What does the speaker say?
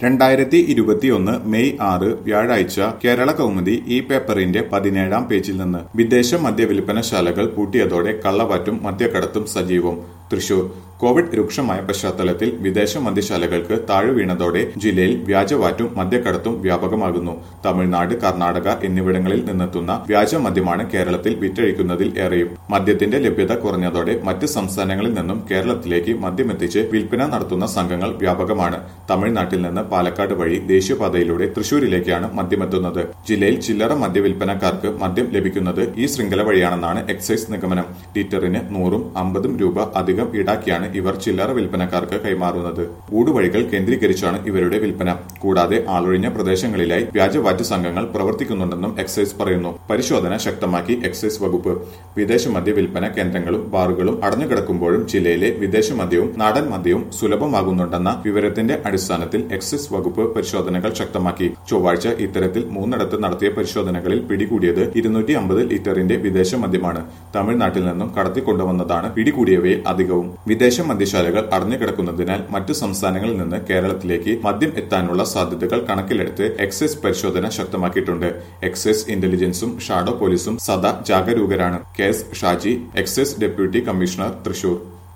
രണ്ടായിരത്തി ഇരുപത്തിയൊന്ന് മെയ് ആറ് വ്യാഴാഴ്ച കേരള കൗമുദി ഈ പേപ്പറിന്റെ പതിനേഴാം പേജിൽ നിന്ന് വിദേശ മദ്യവിൽപ്പനശാലകൾ പൂട്ടിയതോടെ കള്ളവാറ്റും മദ്യക്കടത്തും സജീവം തൃശൂർ കോവിഡ് രൂക്ഷമായ പശ്ചാത്തലത്തിൽ വിദേശ മദ്യശാലകൾക്ക് താഴെ വീണതോടെ ജില്ലയിൽ വ്യാജവാറ്റും മദ്യക്കടത്തും വ്യാപകമാകുന്നു തമിഴ്നാട് കർണാടക എന്നിവിടങ്ങളിൽ നിന്നെത്തുന്ന വ്യാജ മദ്യമാണ് കേരളത്തിൽ വിറ്റഴിക്കുന്നതിൽ ഏറെയും മദ്യത്തിന്റെ ലഭ്യത കുറഞ്ഞതോടെ മറ്റ് സംസ്ഥാനങ്ങളിൽ നിന്നും കേരളത്തിലേക്ക് മദ്യമെത്തിച്ച് വിൽപ്പന നടത്തുന്ന സംഘങ്ങൾ വ്യാപകമാണ് തമിഴ്നാട്ടിൽ നിന്ന് പാലക്കാട് വഴി ദേശീയപാതയിലൂടെ തൃശൂരിലേക്കാണ് മദ്യമെത്തുന്നത് ജില്ലയിൽ ചില്ലറ മദ്യവിൽപ്പനക്കാർക്ക് മദ്യം ലഭിക്കുന്നത് ഈ ശൃംഖല വഴിയാണെന്നാണ് എക്സൈസ് നിഗമനം ലിറ്ററിന് നൂറും അമ്പതും രൂപ അധികം ഈടാക്കിയാണ് ഇവർ ചില്ലറ വിൽപ്പനക്കാർക്ക് കൈമാറുന്നത് ഊടുവഴികൾ കേന്ദ്രീകരിച്ചാണ് ഇവരുടെ വിൽപ്പന കൂടാതെ ആളൊഴിഞ്ഞ പ്രദേശങ്ങളിലായി വ്യാജവാറ്റ് സംഘങ്ങൾ പ്രവർത്തിക്കുന്നുണ്ടെന്നും എക്സൈസ് പറയുന്നു പരിശോധന ശക്തമാക്കി എക്സൈസ് വകുപ്പ് വിദേശ മദ്യ വിൽപ്പന കേന്ദ്രങ്ങളും ബാറുകളും അടഞ്ഞുകിടക്കുമ്പോഴും ജില്ലയിലെ വിദേശ മദ്യവും നാടൻ മദ്യവും സുലഭമാകുന്നുണ്ടെന്ന വിവരത്തിന്റെ അടിസ്ഥാനത്തിൽ എക്സൈസ് വകുപ്പ് പരിശോധനകൾ ശക്തമാക്കി ചൊവ്വാഴ്ച ഇത്തരത്തിൽ മൂന്നിടത്ത് നടത്തിയ പരിശോധനകളിൽ പിടികൂടിയത് ഇരുന്നൂറ്റി അമ്പത് ലിറ്ററിന്റെ വിദേശ മദ്യമാണ് തമിഴ്നാട്ടിൽ നിന്നും കടത്തിക്കൊണ്ടുവന്നതാണ് പിടികൂടിയവയിൽ അധികവും വിദേശ മദ്യശാലകൾ അടഞ്ഞുകിടക്കുന്നതിനാൽ മറ്റു സംസ്ഥാനങ്ങളിൽ നിന്ന് കേരളത്തിലേക്ക് മദ്യം എത്താനുള്ള സാധ്യതകൾ കണക്കിലെടുത്ത് എക്സൈസ് പരിശോധന ശക്തമാക്കിയിട്ടുണ്ട് എക്സൈസ് ഇന്റലിജൻസും ഷാഡോ പോലീസും സദാ ജാഗരൂകരാണ് K S Shaji excise deputy commissioner Thrissur